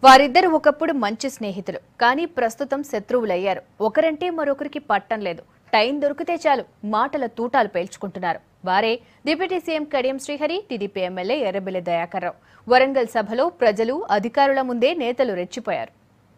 వారిద్దరు ఒకప్పుడు మంచి స్నేహితులు కానీ ప్రస్తుతం శత్రువులయ్యారు ఒకరంటే మరొకరికి పట్టం లేదు టైం దొరికితే చాలు మాటల తూటాలు పేల్చుకుంటున్నారు వారే deputy CM Kadiyam Srihari TDP MLA Errabelli Dayakar Rao Warangal సభలో ప్రజలు అధికారుల ముందే నేతలు రెచ్చిపోయారు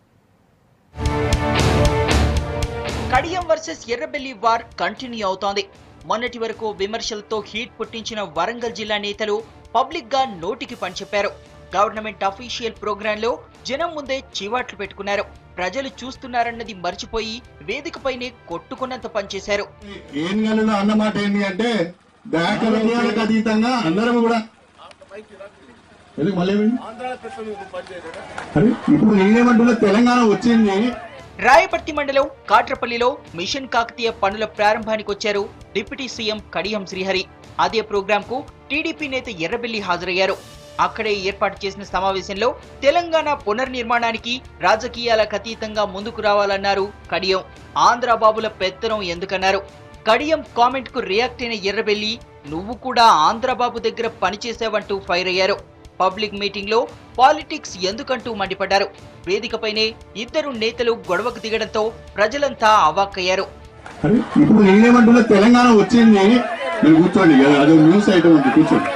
Kadiyam versus Errabelli war continue అవుతోంది మొన్నటి వరకు విమర్శలతో హీట్ పుట్టించిన వరంగల్ జిల్లా నేతలు పబ్లిక్ గా నోటికి పనిచెప్పారు గవర్నమెంట్ అఫీషియల్ ప్రోగ్రామ్ లో జనం ముందే చివాట్లు పెట్టుకున్నారు ప్రజలు చూస్తున్నారన్నది మర్చిపోయి వేదికపైనే కొట్టుకున్నంత పనిచేశారు ఏం నెలలో అన్నమాట ఏంటి అంటే దాఖలకు అతీతంగా అందరం కూడా ఎందుకు మళ్ళీ ఏమైంది? అరే ఇప్పుడు నేనేమంటున్నా తెలంగాణ వచ్చింది రాయపర్తి మండలం కాట్రపల్లిలో మిషన్ కాకతీయ పనుల ప్రారంభానికి వచ్చారు డిప్యూటీ సీఎం కడియం శ్రీహరి అదే ప్రోగ్రాం కు టీడీపీ నేత ఎర్రబెల్లి హాజరయ్యారు అక్కడే ఏర్పాటు చేసిన సమావేశంలో తెలంగాణ పునర్నిర్మాణానికి రాజకీయాలకు అతీతంగా ముందుకు రావాలన్నారు కడియం ఆంధ్రబాబుల పెత్తనం ఎందుకన్నారు కడియం కామెంట్ కు రియాక్ట్ అయిన ఎర్రబెల్లి నువ్వు కూడా ఆంధ్రబాబు దగ్గర పనిచేసావంటూ ఫైర్ అయ్యారు పబ్లిక్ మీటింగ్ లో పాలిటిక్స్ ఎందుకంటూ మండిపడ్డారు వేదికపైనే ఇద్దరు నేతలు గొడవకు దిగడంతో ప్రజలంతా అవాక్కయ్యారు అరే ఇప్పుడు నేనేమంటున్నా తెలంగాణ వచ్చింది మీరు కూర్చోండి అది న్యూస్ ఐటమ్ ఉంది కూర్చోండి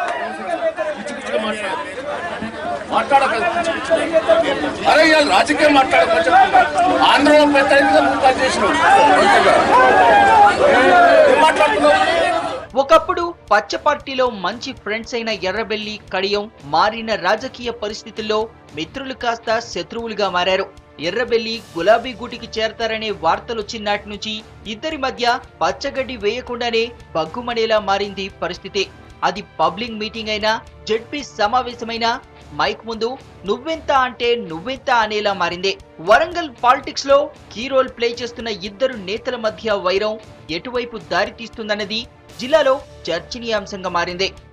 మాట్లాడక అరే ఇవాళ రాజకీయం మాట్లాడక ఆంధ్రలో పెద్ద ఎత్తున నువ్వు పనిచేసినావు ఏం మాట్లాడుతున్నావు ఒకప్పుడు పచ్చ పార్టీలో మంచి ఫ్రెండ్స్ అయిన ఎర్రబెల్లి కడియం మారిన రాజకీయ పరిస్థితుల్లో మిత్రులు కాస్త శత్రువులుగా మారారు ఎర్రబెల్లి గులాబీ గూటికి చేరతారనే వార్తలొచ్చినాటి నుంచి ఇద్దరి మధ్య పచ్చగడ్డి వేయకుండానే బగ్గుమనేలా మారింది పరిస్థితి అది పబ్లిక్ మీటింగ్ అయినా జడ్పీ సమావేశమైనా మైక్ ముందు నువ్వెంత అంటే నువ్వెంత అనేలా మారింది వరంగల్ పాలిటిక్స్ లో కీ రోల్ ప్లే చేస్తున్న ఇద్దరు నేతల మధ్య వైరం ఎటువైపు దారి తీస్తుందన్నది జిల్లాలో చర్చనీయాంశంగా మారింది